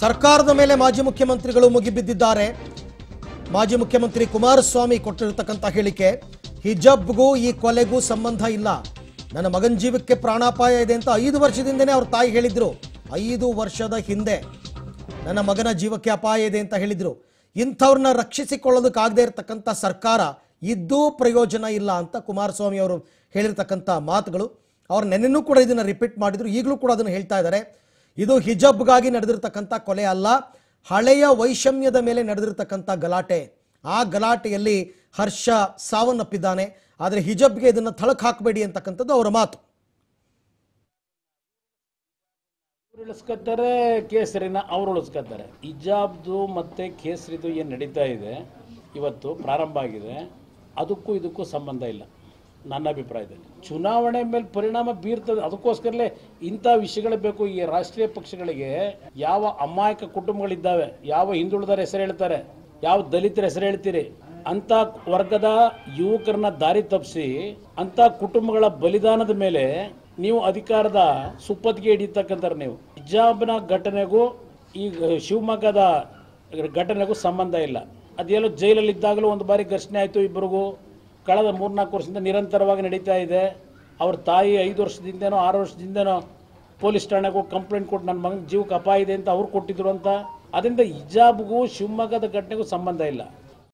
ಸರ್ಕಾರದ ಮೇಲೆ ಮಾಜಿ ಮುಖ್ಯಮಂತ್ರಿಗಳು ಮುಗಿಬಿದ್ದಿದ್ದಾರೆ ಮಾಜಿ ಮುಖ್ಯಮಂತ್ರಿ ಕುಮಾರಸ್ವಾಮಿ ಕೊಟ್ಟಿರತಕ್ಕಂಥ ಹೇಳಿಕೆ ಹಿಜಬ್ಗೂ ಈ ಕೊಲೆಗೂ ಸಂಬಂಧ ಇಲ್ಲ ನನ್ನ ಮಗನ ಜೀವಕ್ಕೆ ಪ್ರಾಣಾಪಾಯ ಇದೆ ಅಂತ ಐದು ವರ್ಷದಿಂದನೇ ಅವ್ರ ತಾಯಿ ಹೇಳಿದ್ರು ಐದು ವರ್ಷದ ಹಿಂದೆ ನನ್ನ ಮಗನ ಜೀವಕ್ಕೆ ಅಪಾಯ ಇದೆ ಅಂತ ಹೇಳಿದ್ರು ಇಂಥವ್ರನ್ನ ರಕ್ಷಿಸಿಕೊಳ್ಳೋದಕ್ಕಾಗದೇ ಇರತಕ್ಕಂಥ ಸರ್ಕಾರ ಇದ್ದೂ ಪ್ರಯೋಜನ ಇಲ್ಲ ಅಂತ ಕುಮಾರಸ್ವಾಮಿ ಅವರು ಹೇಳಿರ್ತಕ್ಕಂಥ ಮಾತುಗಳು ಅವ್ರು ನೆನ್ನೆನೂ ಕೂಡ ಇದನ್ನು ರಿಪೀಟ್ ಮಾಡಿದ್ರು ಈಗಲೂ ಕೂಡ ಅದನ್ನು ಹೇಳ್ತಾ ಇದ್ದಾರೆ ಇದು ಹಿಜಬ್ಗಾಗಿ ನಡೆದಿರ್ತಕ್ಕಂಥ ಕೊಲೆ ಅಲ್ಲ ಹಳೆಯ ವೈಷಮ್ಯದ ಮೇಲೆ ನಡೆದಿರ್ತಕ್ಕಂಥ ಗಲಾಟೆ ಆ ಗಲಾಟೆಯಲ್ಲಿ ಹರ್ಷ ಸಾವನ್ನಪ್ಪಿದ್ದಾನೆ ಆದರೆ ಹಿಜಬ್ಗೆ ಇದನ್ನು ಥಳಕ್ ಹಾಕಬೇಡಿ ಅಂತಕ್ಕಂಥದ್ದು ಅವರ ಮಾತು ಇವ್ರು ಇಳಿಸ್ಕೊತಾರೆ ಕೇಸರಿನ ಅವ್ರು ಉಳಿಸ್ಕೊತಾರೆ ಹಿಜಾಬ್ದು ಮತ್ತೆ ಕೇಸರಿದು ಏನು ನಡೀತಾ ಇದೆ ಇವತ್ತು ಪ್ರಾರಂಭ ಆಗಿದೆ ಅದಕ್ಕೂ ಇದಕ್ಕೂ ಸಂಬಂಧ ಇಲ್ಲ ನನ್ನ ಅಭಿಪ್ರಾಯದಲ್ಲಿ ಚುನಾವಣೆ ಮೇಲೆ ಪರಿಣಾಮ ಬೀರ್ತದೆ ಅದಕ್ಕೋಸ್ಕರಲೇ ಇಂಥ ವಿಷಯಗಳು ಬೇಕು ಈ ರಾಷ್ಟ್ರೀಯ ಪಕ್ಷಗಳಿಗೆ ಯಾವ ಅಮಾಯಕ ಕುಟುಂಬಗಳಿದ್ದಾವೆ ಯಾವ ಹಿಂದುಳಿದರ ಹೆಸರು ಹೇಳ್ತಾರೆ ಯಾವ ದಲಿತರ ಹೆಸರು ಹೇಳ್ತೀರಿ ಅಂತ ವರ್ಗದ ಯುವಕರನ್ನ ದಾರಿ ತಪ್ಪಿಸಿ ಅಂತ ಕುಟುಂಬಗಳ ಬಲಿದಾನದ ಮೇಲೆ ನೀವು ಅಧಿಕಾರದ ಸುಪ್ಪತ್ತಿಗೆ ಹಿಡಿತಕ್ಕಂಥವ್ರು ನೀವು ಹಿಜಾಬ್ನ ಘಟನೆಗೂ ಈ ಶಿವಮೊಗ್ಗದ ಘಟನೆಗೂ ಸಂಬಂಧ ಇಲ್ಲ ಅದೆಲ್ಲೋ ಜೈಲಲ್ಲಿ ಇದ್ದಾಗಲೂ ಒಂದು ಬಾರಿ ಘರ್ಷಣೆ ಆಯಿತು ಇಬ್ಬರಿಗೂ ಕಳೆದ ಮೂರ್ನಾಲ್ಕು ವರ್ಷದಿಂದ ನಿರಂತರವಾಗಿ ನಡೀತಾ ಇದೆ ಅವ್ರ ತಾಯಿ ಐದು ವರ್ಷದಿಂದನೋ ಆರು ವರ್ಷದಿಂದನೋ ಪೊಲೀಸ್ ಠಾಣೆಗೆ ಹೋಗಿ ಕಂಪ್ಲೇಂಟ್ ಕೊಟ್ಟು ನನ್ನ ಮಗನ ಜೀವಕ್ಕೆ ಅಪಾಯ ಇದೆ ಅಂತ ಅವ್ರು ಕೊಟ್ಟಿದ್ರು ಅಂತ ಅದರಿಂದ ಹಿಜಾಬ್ಗೂ ಶಿವಮೊಗ್ಗದ ಘಟನೆಗೂ ಸಂಬಂಧ ಇಲ್ಲ